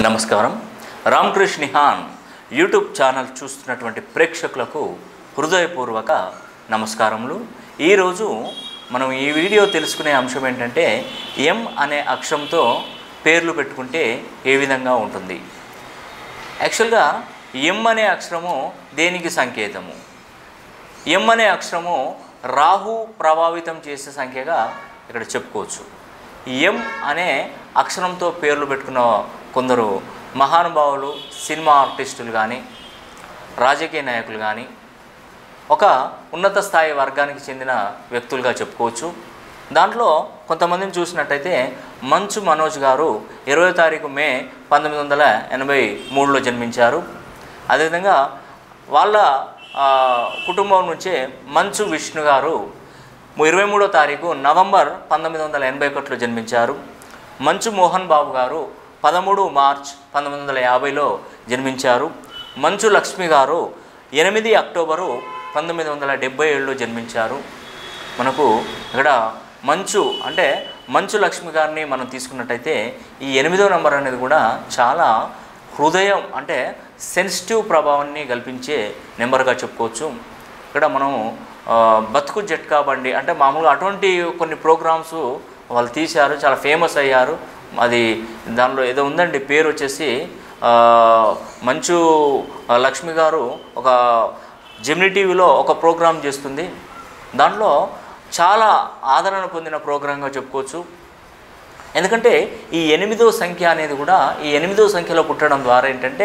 నమస్కారం Ramakrishna నిహాన్ YouTube channel చూస్తున్నటువంటి ప్రేక్షకులకు హృదయపూర్వక నమస్కారములు ఈరోజు మనం ఈ వీడియో తెలుసుకునే అంశం ఏంటంటే ఎం అనే అక్షరంతో పేర్లు పెట్టుకుంటే ఏ విధంగా ఉంటుంది యాక్చువల్గా ఎం అనే అక్షరము దేనికి సంకేతము ఎం అనే అక్షరము రాహు ప్రభావితం చేసే సంఖ్యగా ఇక్కడ చెప్పుకోవచ్చు ఎం అనే అక్షరంతో పేర్లు పెట్టుకున్న కొందరు మహానుభావులు సినిమా ఆర్టిస్టులు కానీ రాజకీయ నాయకులు కానీ ఒక ఉన్నత స్థాయి వర్గానికి చెందిన వ్యక్తులుగా చెప్పుకోవచ్చు దాంట్లో కొంతమందిని చూసినట్టయితే మంచు మనోజ్ గారు ఇరవై తారీఖు మే పంతొమ్మిది వందల ఎనభై మూడులో జన్మించారు అదేవిధంగా వాళ్ళ ఆ, కుటుంబం నుంచే మంచు విష్ణు గారు ఇరవై మూడో తారీఖు నవంబర్ పంతొమ్మిది వందల ఎనభై ఒకటిలో జన్మించారు మంచు మోహన్ బాబు గారు పదమూడు మార్చ్ పంతొమ్మిది వందల యాభైలో జన్మించారు మంచు లక్ష్మి గారు ఎనిమిది అక్టోబరు పంతొమ్మిది వందల డెబ్బై ఏడులో జన్మించారు మనకు ఇక్కడ మంచు అంటే మంచు లక్ష్మి గారిని మనం తీసుకున్నట్టయితే ఈ ఎనిమిదో నెంబర్ అనేది కూడా చాలా హృదయం అంటే సెన్సిటివ్ ప్రభావాన్ని కల్పించే నెంబర్గా చెప్పుకోవచ్చు ఇక్కడ మనం ఆ, బతుకు జట్కా బండి అంటే మామూలుగా అటువంటి కొన్ని ప్రోగ్రామ్స్ వాళ్ళు తీశారు చాలా ఫేమస్ అయ్యారు అది దానిలో ఏదో ఉందండి పేరు వచ్చేసి ఆ, మంచు ఆ, లక్ష్మి గారు ఒక జెమిని టీవీలో ఒక ప్రోగ్రాం చేస్తుంది దాంట్లో చాలా ఆదరణ పొందిన ప్రోగ్రాంగా చెప్పుకోవచ్చు ఎందుకంటే ఈ ఎనిమిదో సంఖ్య అనేది కూడా ఈ ఎనిమిదో సంఖ్యలో పుట్టడం ద్వారా ఏంటంటే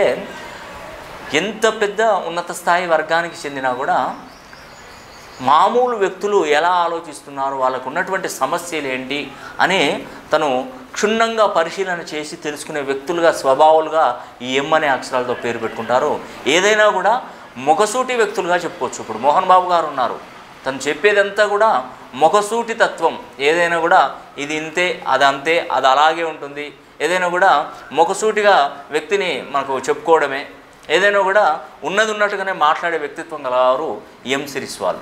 ఎంత పెద్ద ఉన్నత స్థాయి వర్గానికి చెందినా కూడా మామూలు వ్యక్తులు ఎలా ఆలోచిస్తున్నారు వాళ్ళకు ఉన్నటువంటి సమస్యలు ఏంటి అని తను క్షుణ్ణంగా పరిశీలన చేసి తెలుసుకునే వ్యక్తులుగా స్వభావాలుగా ఈ ఎం అనే అక్షరాలతో పేరు పెట్టుకుంటారు ఏదైనా కూడా మొగసూటి వ్యక్తులుగా చెప్పుకోవచ్చు ఇప్పుడు మోహన్ బాబు గారు ఉన్నారు తను చెప్పేదంతా కూడా మొగసూటి తత్వం ఏదైనా కూడా ఇది ఇంతే అది అంతే అది అలాగే ఉంటుంది ఏదైనా కూడా మొగసూటిగా వ్యక్తిని మనకు చెప్పుకోవడమే ఏదైనా కూడా ఉన్నది ఉన్నట్టుగానే మాట్లాడే వ్యక్తిత్వం గలవారు ఎం సిరీస్ వాళ్ళు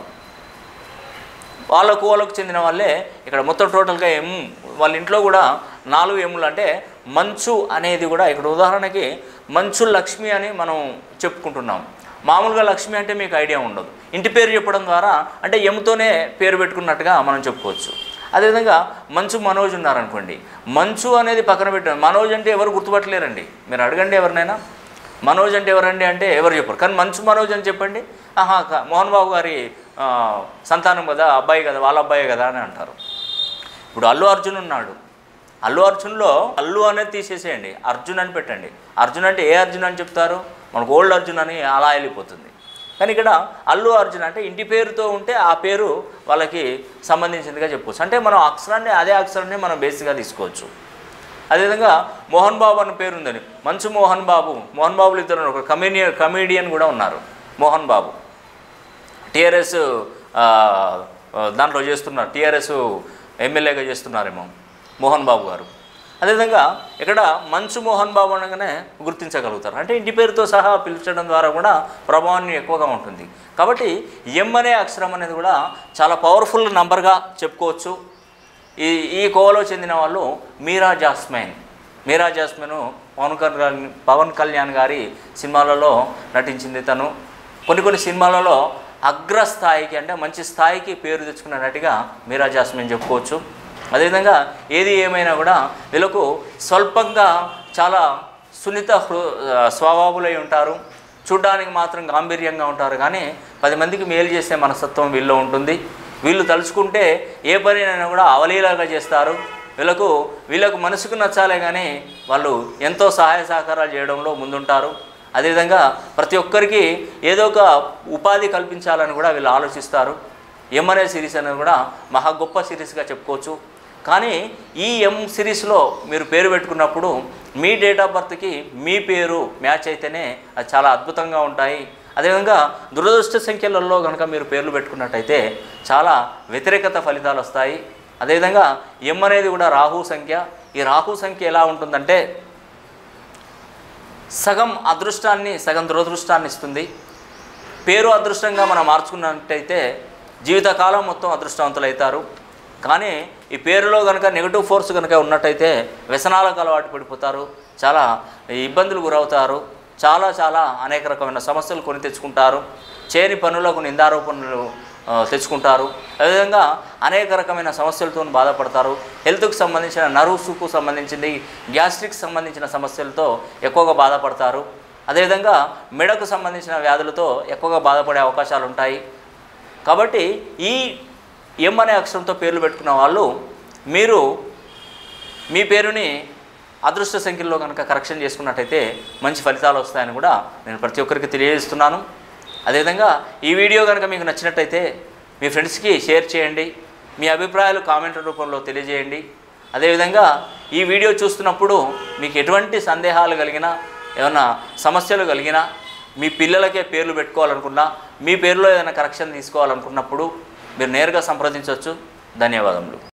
వాళ్ళకు వాళ్ళకు చెందిన వాళ్ళే ఇక్కడ మొత్తం టోటల్గా ఎం వాళ్ళ ఇంట్లో కూడా నాలుగు ఎమ్ములు అంటే మంచు అనేది కూడా ఇక్కడ ఉదాహరణకి మంచు లక్ష్మి అని మనం చెప్పుకుంటున్నాం మామూలుగా లక్ష్మి అంటే మీకు ఐడియా ఉండదు ఇంటి పేరు చెప్పడం ద్వారా అంటే ఎముతోనే పేరు పెట్టుకున్నట్టుగా మనం చెప్పుకోవచ్చు అదేవిధంగా మంచు మనోజ్ ఉన్నారనుకోండి మంచు అనేది పక్కన పెట్టారు మనోజ్ అంటే ఎవరు గుర్తుపట్టలేరండి మీరు అడగండి ఎవరినైనా మనోజ్ అంటే ఎవరండి అంటే ఎవరు చెప్పరు కానీ మంచు మనోజ్ అని చెప్పండి ఆహా క- మోహన్ బాబు గారి ఆ, సంతానం కదా అబ్బాయి కదా వాళ్ళ అబ్బాయి కదా అని అంటారు ఇప్పుడు అల్లు అర్జున్ ఉన్నాడు అల్లు అర్జున్లో అల్లు అనేది తీసేసేయండి అర్జున్ అని పెట్టండి అర్జున్ అంటే ఏ అర్జున్ అని చెప్తారు మనకు ఓల్డ్ అర్జున్ అని అలా వెళ్ళిపోతుంది కానీ ఇక్కడ అల్లు అర్జున్ అంటే ఇంటి పేరుతో ఉంటే ఆ పేరు వాళ్ళకి సంబంధించిందిగా చెప్పుకోవచ్చు అంటే మనం అక్షరాన్ని అదే అక్షరాన్ని మనం బేసిక్గా తీసుకోవచ్చు అదేవిధంగా మోహన్ బాబు అన్న పేరు ఉందని మంచు మోహన్ బాబు మోహన్ బాబులు ఇద్దరు ఉన్నారు. ఒక కమేడియన్ కమేడియన్ కూడా ఉన్నారు మోహన్ బాబు టీఆర్ఎస్ ఆ, ఆ, దాంట్లో చేస్తున్నారు టీఆర్ఎస్ ఎమ్మెల్యేగా చేస్తున్నారేమో మోహన్ బాబు గారు అదేవిధంగా ఇక్కడ మంచు మోహన్ బాబు అనగానే గుర్తించగలుగుతారు అంటే ఇంటి పేరుతో సహా పిలిచడం ద్వారా కూడా ప్రభావాన్ని ఎక్కువగా ఉంటుంది కాబట్టి ఎం అనే అక్షరం అనేది కూడా చాలా పవర్ఫుల్ నంబర్గా చెప్పుకోవచ్చు ఈ ఈ కోవలో చెందిన వాళ్ళు మీరా జాస్మైన్ మీరా జాస్మిన్ పవన్ కళ్యాణ్ పవన్ కళ్యాణ్ గారి సినిమాలలో నటించింది తను కొన్ని కొన్ని సినిమాలలో అగ్రస్థాయికి అంటే మంచి స్థాయికి పేరు తెచ్చుకున్న నటిగా మీరా జాస్మిన్ చెప్పుకోవచ్చు అదేవిధంగా ఏది ఏమైనా కూడా వీళ్ళకు స్వల్పంగా చాలా సున్నిత హృ స్వభావులై ఉంటారు చూడ్డానికి మాత్రం గాంభీర్యంగా ఉంటారు కానీ పది మందికి మేలు చేసే మనస్తత్వం వీళ్ళలో ఉంటుంది వీళ్ళు తలుచుకుంటే ఏ పనినైనా కూడా అవలీలాగా చేస్తారు వీళ్ళకు వీళ్ళకు మనసుకు నచ్చాలే కానీ వాళ్ళు ఎంతో సహాయ సహకారాలు చేయడంలో ముందుంటారు అదేవిధంగా ప్రతి ఒక్కరికి ఏదో ఒక ఉపాధి కల్పించాలని కూడా వీళ్ళు ఆలోచిస్తారు ఎం సిరీస్ అనేది కూడా మహా గొప్ప సిరీస్గా చెప్పుకోవచ్చు కానీ ఈ ఎం సిరీస్లో మీరు పేరు పెట్టుకున్నప్పుడు మీ డేట్ ఆఫ్ బర్త్కి మీ పేరు మ్యాచ్ అయితేనే అది చాలా అద్భుతంగా ఉంటాయి అదేవిధంగా దురదృష్ట సంఖ్యలలో కనుక మీరు పేర్లు పెట్టుకున్నట్టయితే చాలా వ్యతిరేకత ఫలితాలు వస్తాయి అదేవిధంగా ఎం అనేది కూడా రాహు సంఖ్య ఈ రాహు సంఖ్య ఎలా ఉంటుందంటే సగం అదృష్టాన్ని సగం దురదృష్టాన్ని ఇస్తుంది పేరు అదృష్టంగా మనం మార్చుకున్నట్టయితే జీవితకాలం మొత్తం అదృష్టవంతులు అవుతారు కానీ ఈ పేరులో కనుక నెగిటివ్ ఫోర్స్ కనుక ఉన్నట్టయితే వ్యసనాలకు అలవాటు పడిపోతారు చాలా ఇబ్బందులు గురవుతారు చాలా చాలా అనేక రకమైన సమస్యలు కొని తెచ్చుకుంటారు చేయని పనులకు నిందారోపణలు ఆ, తెచ్చుకుంటారు అదేవిధంగా అనేక రకమైన సమస్యలతో బాధపడతారు హెల్త్కి సంబంధించిన నర్వ్స్కు సంబంధించింది గ్యాస్ట్రిక్ సంబంధించిన సమస్యలతో ఎక్కువగా బాధపడతారు అదేవిధంగా మెడకు సంబంధించిన వ్యాధులతో ఎక్కువగా బాధపడే అవకాశాలు ఉంటాయి కాబట్టి ఈ ఎం అనే అక్షరంతో పేర్లు పెట్టుకున్న వాళ్ళు మీరు మీ పేరుని అదృష్ట సంఖ్యలో కనుక కరెక్షన్ చేసుకున్నట్టయితే మంచి ఫలితాలు వస్తాయని కూడా నేను ప్రతి ఒక్కరికి తెలియజేస్తున్నాను అదేవిధంగా ఈ వీడియో కనుక మీకు నచ్చినట్టయితే మీ ఫ్రెండ్స్కి షేర్ చేయండి మీ అభిప్రాయాలు కామెంట్ రూపంలో తెలియజేయండి అదేవిధంగా ఈ వీడియో చూస్తున్నప్పుడు మీకు ఎటువంటి సందేహాలు కలిగినా ఏమైనా సమస్యలు కలిగినా మీ పిల్లలకే పేర్లు పెట్టుకోవాలనుకున్నా మీ పేరులో ఏదైనా కరెక్షన్ తీసుకోవాలనుకున్నప్పుడు మీరు నేరుగా సంప్రదించవచ్చు ధన్యవాదములు